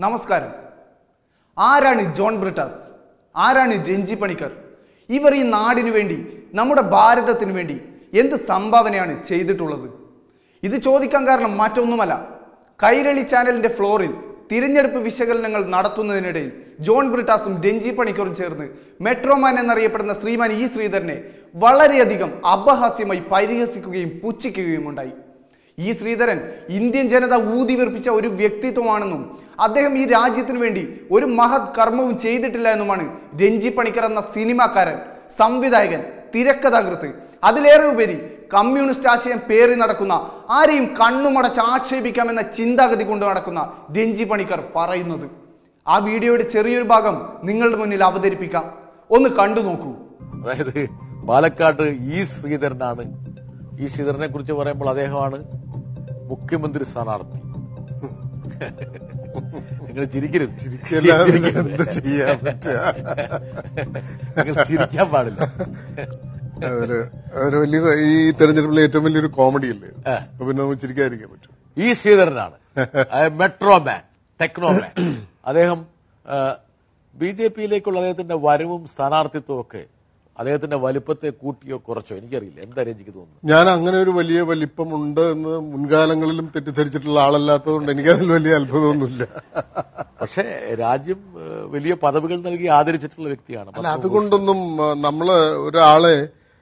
നമസ്കാരം ആരാണ് ജോൺ ബ്രിട്ടാസ് ആരാണ് രഞ്ജി പണിക്കർ ഇവർ ഈ നാടിനു വേണ്ടി നമ്മുടെ ഭാരതത്തിന് വേണ്ടി എന്ത് സംഭാവനയാണ് ചെയ്തിട്ടുള്ളത് ഇത് ചോദിക്കാൻ കാരണം മറ്റൊന്നുമല്ല കൈരളി ചാനലിന്റെ ഫ്ലോറിൽ തിരഞ്ഞെടുപ്പ് വിശകലനങ്ങൾ നടത്തുന്നതിനിടയിൽ ജോൺ ബ്രിട്ടാസും രഞ്ജി പണിക്കറും ചേർന്ന് മെട്രോമാൻ എന്നറിയപ്പെടുന്ന ശ്രീമാൻ ഇ ശ്രീധരനെ വളരെയധികം അപഹാസ്യമായി പരിഹസിക്കുകയും പുച്ഛിക്കുകയും ഉണ്ടായി ഈ ശ്രീധരൻ ഇന്ത്യൻ ജനത ഊതി വീർപ്പിച്ച ഒരു വ്യക്തിത്വമാണെന്നും അദ്ദേഹം ഈ രാജ്യത്തിനു വേണ്ടി ഒരു മഹത് കർമ്മവും ചെയ്തിട്ടില്ല എന്നുമാണ് രഞ്ജി പണിക്കർ എന്ന സിനിമാക്കാരൻ സംവിധായകൻ തിരക്കഥാകൃത്ത് അതിലേറെ ഉപരി കമ്മ്യൂണിസ്റ്റ് ആശയം പേറി നടക്കുന്ന ആരെയും കണ്ണുമടച്ച് ആക്ഷേപിക്കാമെന്ന ചിന്താഗതി കൊണ്ട് നടക്കുന്ന രഞ്ജി പണിക്കർ പറയുന്നത് ആ വീഡിയോയുടെ ചെറിയൊരു ഭാഗം നിങ്ങളുടെ മുന്നിൽ അവതരിപ്പിക്കാം ഒന്ന് കണ്ടു നോക്കൂ അതായത് പാലക്കാട് ഈ ശ്രീധരനാണ് ഈ ശ്രീധരനെ കുറിച്ച് പറയുമ്പോൾ അദ്ദേഹമാണ് മുഖ്യമന്ത്രി സ്ഥാനാർത്ഥി നിങ്ങൾ ചിരിക്കരുത് ചിരിക്കല്ലാതെ ചിരിക്കരുത്. എന്ത് ചെയ്യാൻ പറ്റുക? നിങ്ങൾ ചിരിക്കാൻ പാടില്ല അതൊരു അതൊരു വലിയ ഈ തെരഞ്ഞെടുപ്പിലെ ഏറ്റവും വലിയൊരു കോമഡി അല്ലേ അപ്പൊ പിന്നെ നമുക്ക് ചിരിക്കാതിരിക്കാൻ പറ്റും ഈ ശ്രീധരനാണ് മെട്രോമാൻ ടെക്നോമാൻ അദ്ദേഹം ബി ജെ പിയിലേക്കുള്ള അദ്ദേഹത്തിന്റെ വരവും സ്ഥാനാർത്ഥിത്വവും ഒക്കെ അദ്ദേഹത്തിന്റെ വലിപ്പത്തെ കൂട്ടിയോ കുറച്ചോ എനിക്കറിയില്ല എന്താ രഞ്ജിക്ക് തോന്നുന്നു ഞാൻ അങ്ങനെ ഒരു വലിയ വലിപ്പമുണ്ട് എന്ന് മുൻകാലങ്ങളിലും തെറ്റിദ്ധരിച്ചിട്ടുള്ള ആളല്ലാത്തതുകൊണ്ട് എനിക്കതിൽ വലിയ അത്ഭുതമൊന്നുമില്ല പക്ഷേ രാജ്യം ഏഹ്, വലിയ പദവികൾ നൽകി ആദരിച്ചിട്ടുള്ള വ്യക്തിയാണ് അല്ല അതുകൊണ്ടൊന്നും ആ, നമ്മള് ഒരാളെ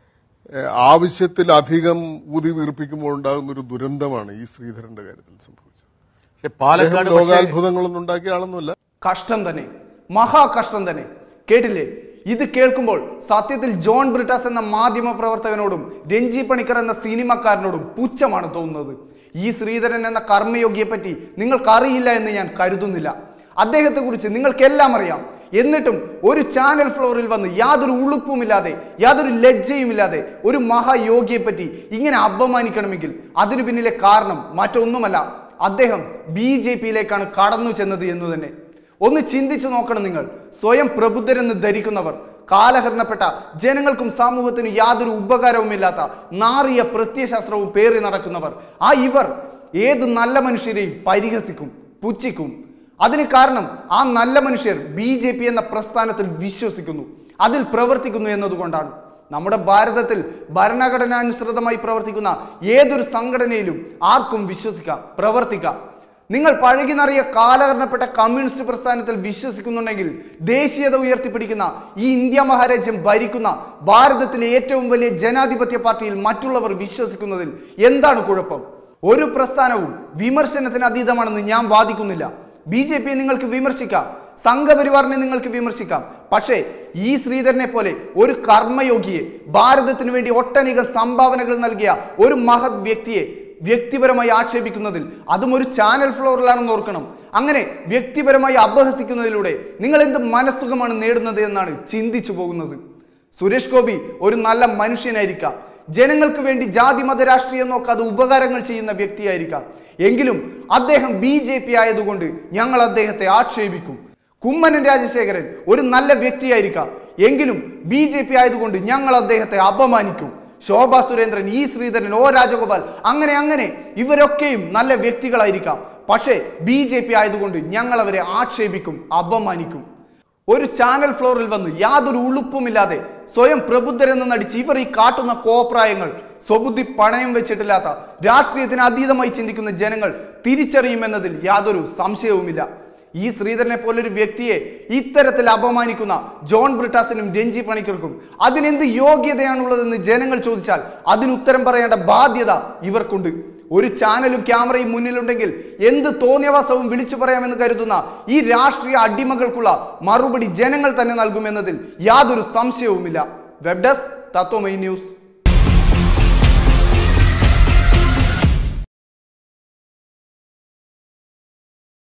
ഏ, ആവശ്യത്തിലധികം ഊതി വീർപ്പിക്കുമ്പോൾ ഉണ്ടാകുന്ന ഒരു ദുരന്തമാണ് ഈ ശ്രീധരന്റെ കാര്യത്തിൽ സംഭവിച്ചത് പക്ഷെ അദ്ദേഹം പാലക്കാട് പക്ഷേ ലോകാത്ഭുതങ്ങളൊന്നും ഉണ്ടാക്കിയ ആളൊന്നുമല്ല കഷ്ടം തന്നെ മഹാ കഷ്ടം തന്നെ കേട്ടില്ലേ ഇത് കേൾക്കുമ്പോൾ സത്യത്തിൽ ജോൺ ബ്രിട്ടാസ് എന്ന മാധ്യമ പ്രവർത്തകനോടും രഞ്ജി പണിക്കർ എന്ന സിനിമക്കാരനോടും പുച്ഛമാണ് തോന്നുന്നത് ഈ ശ്രീധരൻ എന്ന കർമ്മയോഗിയെ പറ്റി നിങ്ങൾക്കറിയില്ല എന്ന് ഞാൻ കരുതുന്നില്ല അദ്ദേഹത്തെ കുറിച്ച് നിങ്ങൾക്കെല്ലാം അറിയാം എന്നിട്ടും ഒരു ചാനൽ ഫ്ലോറിൽ വന്ന് യാതൊരു ഉളുപ്പുമില്ലാതെ യാതൊരു ലജ്ജയുമില്ലാതെ ഒരു മഹായോഗിയെ പറ്റി ഇങ്ങനെ അപമാനിക്കണമെങ്കിൽ അതിനു പിന്നിലെ കാരണം മറ്റൊന്നുമല്ല അദ്ദേഹം ബി ജെ പിയിലേക്കാണ് കടന്നു ചെന്നത് എന്ന് തന്നെ ഒന്ന് ചിന്തിച്ചു നോക്കണം നിങ്ങൾ സ്വയം പ്രബുദ്ധരെന്ന് ധരിക്കുന്നവർ കാലഹരണപ്പെട്ട ജനങ്ങൾക്കും സമൂഹത്തിനും യാതൊരു ഉപകാരവുമില്ലാത്ത നാറിയ പ്രത്യയശാസ്ത്രവും പേറി നടക്കുന്നവർ ആ ഇവർ ഏത് നല്ല മനുഷ്യരെയും പരിഹസിക്കും പുച്ഛിക്കും അതിന് കാരണം ആ നല്ല മനുഷ്യർ ബി ജെ പി എന്ന പ്രസ്ഥാനത്തിൽ വിശ്വസിക്കുന്നു അതിൽ പ്രവർത്തിക്കുന്നു എന്നതുകൊണ്ടാണ് നമ്മുടെ ഭാരതത്തിൽ ഭരണഘടനാനുസൃതമായി പ്രവർത്തിക്കുന്ന ഏതൊരു സംഘടനയിലും ആർക്കും വിശ്വസിക്കാം പ്രവർത്തിക്കാം നിങ്ങൾ പഴകി നിറയ കാലഹരണപ്പെട്ട കമ്മ്യൂണിസ്റ്റ് പ്രസ്ഥാനത്തിൽ വിശ്വസിക്കുന്നുണ്ടെങ്കിൽ ദേശീയത ഉയർത്തിപ്പിടിക്കുന്ന ഈ ഇന്ത്യ മഹാരാജ്യം ഭരിക്കുന്ന ഭാരതത്തിലെ ഏറ്റവും വലിയ ജനാധിപത്യ പാർട്ടിയിൽ മറ്റുള്ളവർ വിശ്വസിക്കുന്നതിൽ എന്താണ് കുഴപ്പം ഒരു പ്രസ്ഥാനവും വിമർശനത്തിന് അതീതമാണെന്ന് ഞാൻ വാദിക്കുന്നില്ല ബി ജെ പിയെ നിങ്ങൾക്ക് വിമർശിക്കാം സംഘപരിവാറിനെ നിങ്ങൾക്ക് വിമർശിക്കാം പക്ഷേ ഈ ശ്രീധരനെ പോലെ ഒരു കർമ്മയോഗിയെ ഭാരതത്തിന് വേണ്ടി ഒട്ടനേകം സംഭാവനകൾ നൽകിയ ഒരു മഹത് വ്യക്തിയെ വ്യക്തിപരമായി ആക്ഷേപിക്കുന്നതിൽ അതും ഒരു ചാനൽ ഫ്ലോറിലാണെന്ന് ഓർക്കണം അങ്ങനെ വ്യക്തിപരമായി അപഹസിക്കുന്നതിലൂടെ നിങ്ങൾ എന്ത് മനസ്സുഖമാണ് നേടുന്നത് എന്നാണ് ചിന്തിച്ചു പോകുന്നത് സുരേഷ് ഗോപി ഒരു നല്ല മനുഷ്യനായിരിക്കാം ജനങ്ങൾക്ക് വേണ്ടി ജാതി മത രാഷ്ട്രീയം നോക്കാതെ ഉപകാരങ്ങൾ ചെയ്യുന്ന വ്യക്തിയായിരിക്കാം എങ്കിലും അദ്ദേഹം ബി ജെ പി ആയതുകൊണ്ട് ഞങ്ങൾ അദ്ദേഹത്തെ ആക്ഷേപിക്കും കുമ്മനം രാജശേഖരൻ ഒരു നല്ല വ്യക്തിയായിരിക്കാം എങ്കിലും ബി ജെ പി ആയതുകൊണ്ട് ഞങ്ങൾ അദ്ദേഹത്തെ അപമാനിക്കും ശോഭാ സുരേന്ദ്രൻ ഇ ശ്രീധരൻ ഒ രാജഗോപാൽ അങ്ങനെ അങ്ങനെ ഇവരൊക്കെയും നല്ല വ്യക്തികളായിരിക്കാം പക്ഷേ ബി ജെ പി ആയതുകൊണ്ട് ഞങ്ങൾ അവരെ ആക്ഷേപിക്കും അപമാനിക്കും ഒരു ചാനൽ ഫ്ലോറിൽ വന്ന് യാതൊരു ഉളുപ്പുമില്ലാതെ സ്വയം പ്രബുദ്ധരെന്ന് നടിച്ച് ഇവർ ഈ കാട്ടുന്ന കോപ്രായങ്ങൾ സ്വബുദ്ധി പണയം വെച്ചിട്ടില്ലാത്ത രാഷ്ട്രീയത്തിന് അതീതമായി ചിന്തിക്കുന്ന ജനങ്ങൾ തിരിച്ചറിയുമെന്നതിൽ യാതൊരു സംശയവുമില്ല ഈ ശ്രീധരനെ പോലൊരു വ്യക്തിയെ ഇത്തരത്തിൽ അപമാനിക്കുന്ന ജോൺ ബ്രിട്ടാസിനും രഞ്ജി പണിക്കർക്കും അതിനെന്ത് യോഗ്യതയാണുള്ളതെന്ന് ജനങ്ങൾ ചോദിച്ചാൽ അതിന് ഉത്തരം പറയേണ്ട ബാധ്യത ഇവർക്കുണ്ട് ഒരു ചാനലും ക്യാമറയും മുന്നിലുണ്ടെങ്കിൽ എന്ത് തോന്നിയവാസവും വിളിച്ചു പറയാമെന്ന് കരുതുന്ന ഈ രാഷ്ട്രീയ അടിമകൾക്കുള്ള മറുപടി ജനങ്ങൾ തന്നെ നൽകുമെന്നതിൽ യാതൊരു സംശയവുമില്ല വെബ് ഡെസ്ക് തത്വമൈ ന്യൂസ്